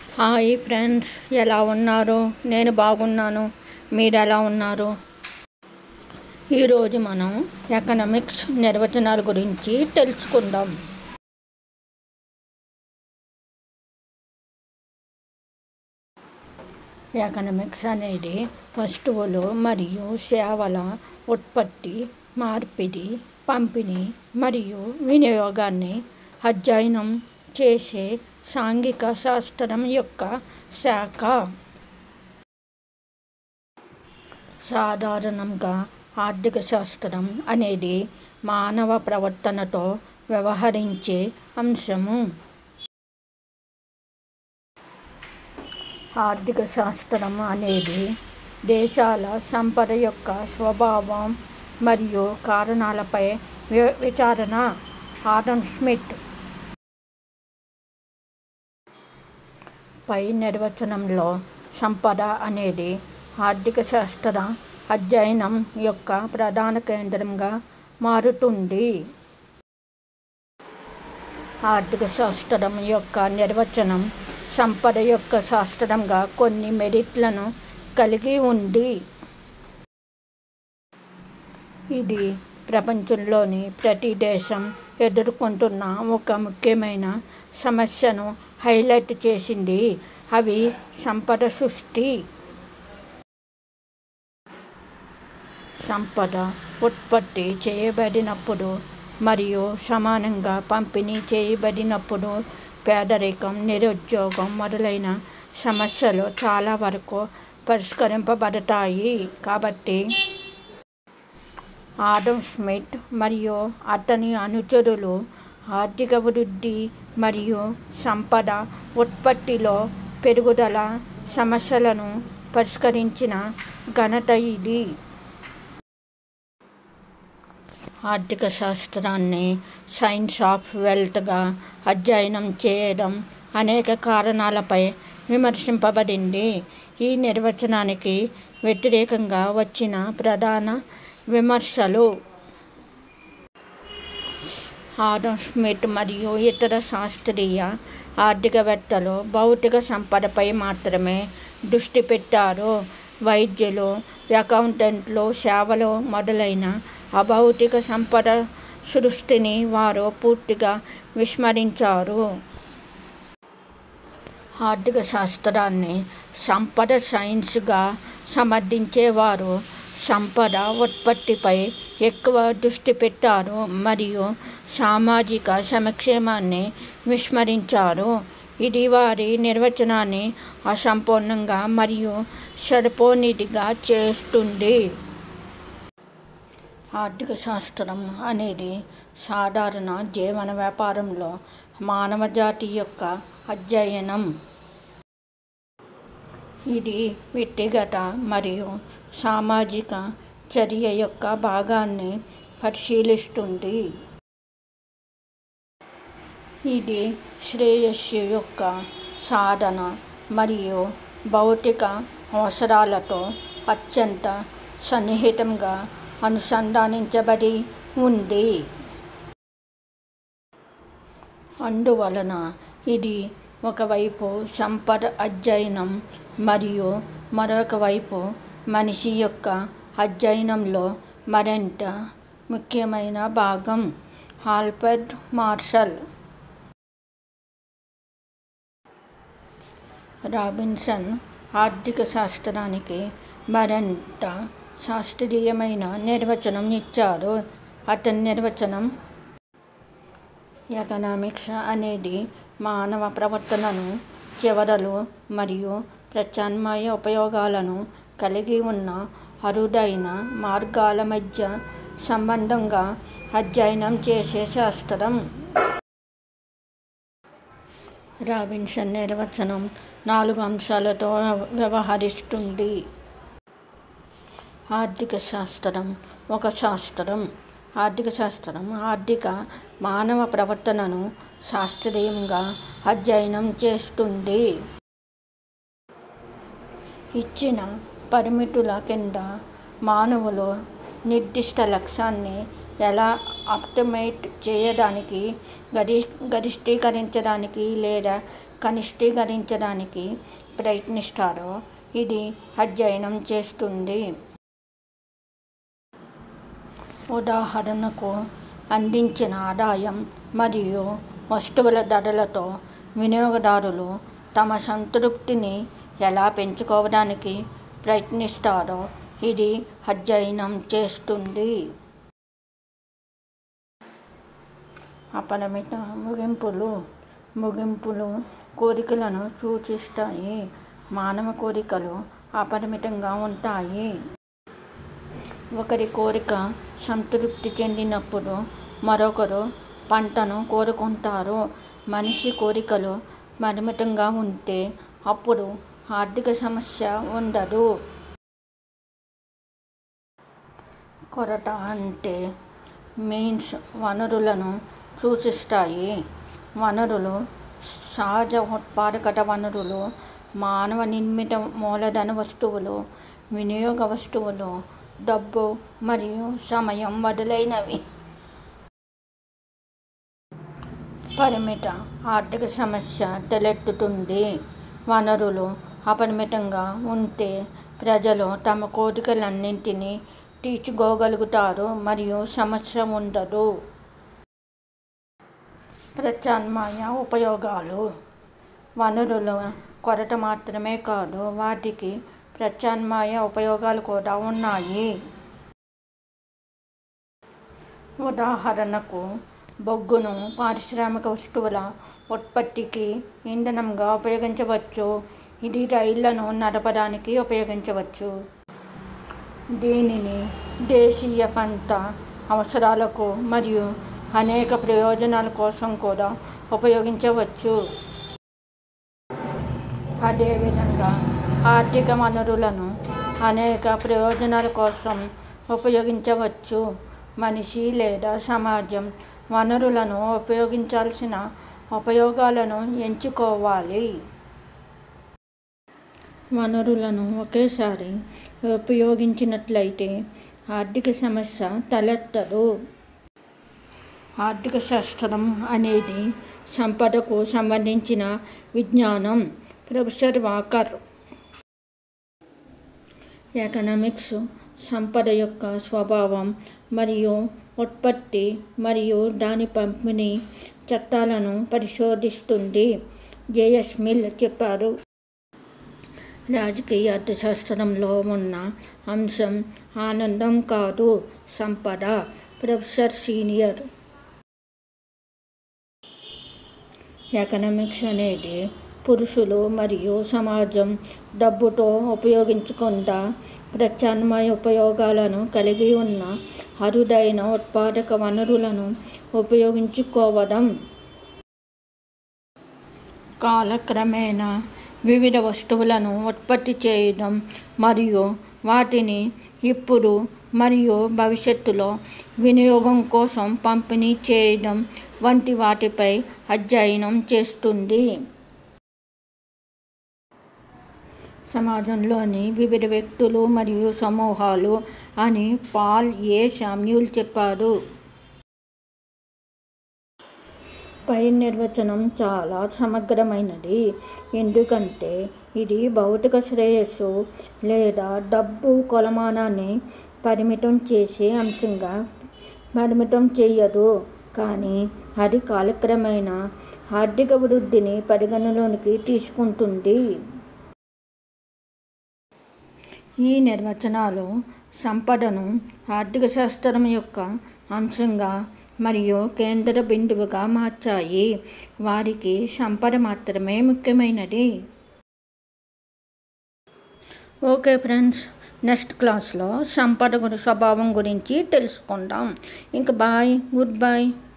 hi friends ఎలా ఉన్నారు నేను బాగున్నాను మీరు ఎలా ఉన్నారు ఈరోజు మనం ఎకనామిక్స్ నిర్వచనాల గురించి తెలుసుకుందాం ఎకనామిక్స్ అనేది వస్తువులు మరియు సేవల ఉత్పత్తి మార్పిడి పంపిణీ మరియు వినియోగాన్ని అధ్యయనం చేసే సాంఘిక శాస్త్రం యొక్క శాఖ సాధారణంగా ఆర్థిక శాస్త్రం అనేది మానవ ప్రవర్తనతో వ్యవహరించే అంశము ఆర్థిక శాస్త్రం అనేది దేశాల సంపద యొక్క స్వభావం మరియు కారణాలపై వి- విచారణ ఆడమ్ స్మిత్ పై నిర్వచనంలో సంపద అనేది ఆర్థిక శాస్త్ర అధ్యయనం యొక్క ప్రధాన కేంద్రంగా మారుతుంది ఆర్థిక శాస్త్రం యొక్క నిర్వచనం సంపద యొక్క శాస్త్రంగా కొన్ని మెరిట్లను కలిగి ఉంది ఇది ప్రపంచంలోని ప్రతి దేశం ఎదుర్కొంటున్న ఒక ముఖ్యమైన సమస్యను హైలైట్ చేసింది అవి సంపద సృష్టి సంపద ఉత్పత్తి చేయబడినప్పుడు మరియు సమానంగా పంపిణీ చేయబడినప్పుడు పేదరికం నిరుద్యోగం మొదలైన సమస్యలు చాలా వరకు పరిష్కరింపబడతాయి కాబట్టి ఆడమ్ స్మిత్ మరియు అతని అనుచరులు ఆర్థిక వృద్ధి మరియు సంపద ఉత్పత్తిలో పెరుగుదల సమస్యలను పరిష్కరించిన ఘనత ఇది ఆర్థిక శాస్త్రాన్ని సైన్స్ ఆఫ్ వెల్త్గా అధ్యయనం చేయడం అనేక కారణాలపై విమర్శింపబడింది ఈ నిర్వచనానికి వ్యతిరేకంగా వచ్చిన ప్రధాన విమర్శలు ఆడమ్ స్మిత్ మరియు ఇతర శాస్త్రీయ ఆర్థికవేత్తలు భౌతిక సంపదపై మాత్రమే దృష్టి పెట్టారు వైద్యులు అకౌంటెంట్లు సేవలు మొదలైన అభౌతిక సంపద సృష్టిని వారు పూర్తిగా విస్మరించారు ఆర్థిక శాస్త్రాన్ని సంపద సైన్స్గా సమర్థించేవారు సంపద ఉత్పత్తిపై ఎక్కువ దృష్టి పెట్టారు మరియు సామాజిక సంక్షేమాన్ని విస్మరించారు ఇది వారి నిర్వచనాన్ని అసంపూర్ణంగా మరియు సరిపోనిదిగా చేస్తుంది ఆర్థిక శాస్త్రం అనేది సాధారణ జీవన వ్యాపారంలో మానవజాతి యొక్క అధ్యయనం ఇది వ్యక్తిగత మరియు సామాజిక చర్య యొక్క భాగాన్ని పరిశీలిస్తుంది ఇది శ్రేయస్సు యొక్క సాధన మరియు భౌతిక అవసరాలతో అత్యంత సన్నిహితంగా అనుసంధానించబడి ఉంది అందువలన ఇది ఒకవైపు సంపద అధ్యయనం మరియు మరొక వైపు మనిషి యొక్క అధ్యయనంలో మరింత ముఖ్యమైన భాగం ఆల్ఫ్రెడ్ మార్షల్ రాబిన్సన్ ఆర్థిక శాస్త్రానికి మరింత శాస్త్రీయమైన నిర్వచనం ఇచ్చారు అతని నిర్వచనం ఎకనామిక్స్ అనేది మానవ ప్రవర్తనను చివరలు మరియు ప్రత్యామ్నాయ ఉపయోగాలను కలిగి ఉన్న అరుదైన మార్గాల మధ్య సంబంధంగా అధ్యయనం చేసే శాస్త్రం రాబిన్సన్ నిర్వచనం నాలుగు అంశాలతో వ్యవహరిస్తుంది ఆర్థిక శాస్త్రం ఒక శాస్త్రం ఆర్థిక శాస్త్రం ఆర్థిక మానవ ప్రవర్తనను శాస్త్రీయంగా అధ్యయనం చేస్తుంది ఇచ్చిన పరిమితుల కింద మానవులు నిర్దిష్ట లక్ష్యాన్ని ఎలా ఆప్టిమైట్ చేయడానికి గరి గరిష్టీకరించడానికి లేదా కనిష్టీకరించడానికి ప్రయత్నిస్తారో ఇది అధ్యయనం చేస్తుంది ఉదాహరణకు అందించిన ఆదాయం మరియు వస్తువుల ధరలతో వినియోగదారులు తమ సంతృప్తిని ఎలా పెంచుకోవడానికి ప్రయత్నిస్తారో ఇది అధ్యయనం చేస్తుంది అపరిమిత ముగింపులు ముగింపులు కోరికలను సూచిస్తాయి మానవ కోరికలు అపరిమితంగా ఉంటాయి ఒకరి కోరిక సంతృప్తి చెందినప్పుడు మరొకరు పంటను కోరుకుంటారు మనిషి కోరికలు పరిమితంగా ఉంటే అప్పుడు ఆర్థిక సమస్య ఉండదు కొరత అంటే మీన్స్ వనరులను సూచిస్తాయి వనరులు సహజ ఉత్పాదకత వనరులు మానవ నిర్మిత మూలధన వస్తువులు వినియోగ వస్తువులు డబ్బు మరియు సమయం మొదలైనవి పరిమిత ఆర్థిక సమస్య తలెత్తుతుంది వనరులు అపరిమితంగా ఉంటే ప్రజలు తమ కోరికలన్నింటినీ తీర్చుకోగలుగుతారు మరియు సమస్య ఉండదు ప్రత్యామ్నాయ ఉపయోగాలు వనరుల కొరత మాత్రమే కాదు వాటికి ప్రత్యామ్నాయ ఉపయోగాలు కూడా ఉన్నాయి ఉదాహరణకు బొగ్గును పారిశ్రామిక వస్తువుల ఉత్పత్తికి ఇంధనంగా ఉపయోగించవచ్చు ఇది రైళ్లను నడపడానికి ఉపయోగించవచ్చు దీనిని దేశీయ పంట అవసరాలకు మరియు అనేక ప్రయోజనాల కోసం కూడా ఉపయోగించవచ్చు అదేవిధంగా ఆర్థిక వనరులను అనేక ప్రయోజనాల కోసం ఉపయోగించవచ్చు మనిషి లేదా సమాజం వనరులను ఉపయోగించాల్సిన ఉపయోగాలను ఎంచుకోవాలి వనరులను ఒకేసారి ఉపయోగించినట్లయితే ఆర్థిక సమస్య తలెత్తదు ఆర్థిక శాస్త్రం అనేది సంపదకు సంబంధించిన విజ్ఞానం ప్రొఫెసర్ వాకర్ ఎకనామిక్స్ సంపద యొక్క స్వభావం మరియు ఉత్పత్తి మరియు దాని పంపిణీ చట్టాలను పరిశోధిస్తుంది జేఎస్ మిల్ చెప్పారు రాజకీయ అర్థశాస్త్రంలో ఉన్న అంశం ఆనందం కాదు సంపద ప్రొఫెసర్ సీనియర్ ఎకనామిక్స్ అనేది పురుషులు మరియు సమాజం డబ్బుతో ఉపయోగించకుండా ప్రత్యామ్నాయ ఉపయోగాలను కలిగి ఉన్న అరుదైన ఉత్పాదక వనరులను ఉపయోగించుకోవడం కాలక్రమేణా వివిధ వస్తువులను ఉత్పత్తి చేయడం మరియు వాటిని ఇప్పుడు మరియు భవిష్యత్తులో వినియోగం కోసం పంపిణీ చేయడం వంటి వాటిపై అధ్యయనం చేస్తుంది సమాజంలోని వివిధ వ్యక్తులు మరియు సమూహాలు అని పాల్ ఏ శామ్యూల్ చెప్పారు పై నిర్వచనం చాలా సమగ్రమైనది ఎందుకంటే ఇది భౌతిక శ్రేయస్సు లేదా డబ్బు కొలమానాన్ని పరిమితం చేసే అంశంగా పరిమితం చేయదు కానీ అది కాలక్రమేణా ఆర్థిక వృద్ధిని పరిగణలోనికి తీసుకుంటుంది ఈ నిర్వచనాలు సంపదను ఆర్థిక శాస్త్రం యొక్క అంశంగా మరియు కేంద్ర బిందువుగా మార్చాయి వారికి సంపద మాత్రమే ముఖ్యమైనది ఓకే ఫ్రెండ్స్ నెక్స్ట్ క్లాస్లో సంపద గురి స్వభావం గురించి తెలుసుకుందాం ఇంకా బాయ్ గుడ్ బాయ్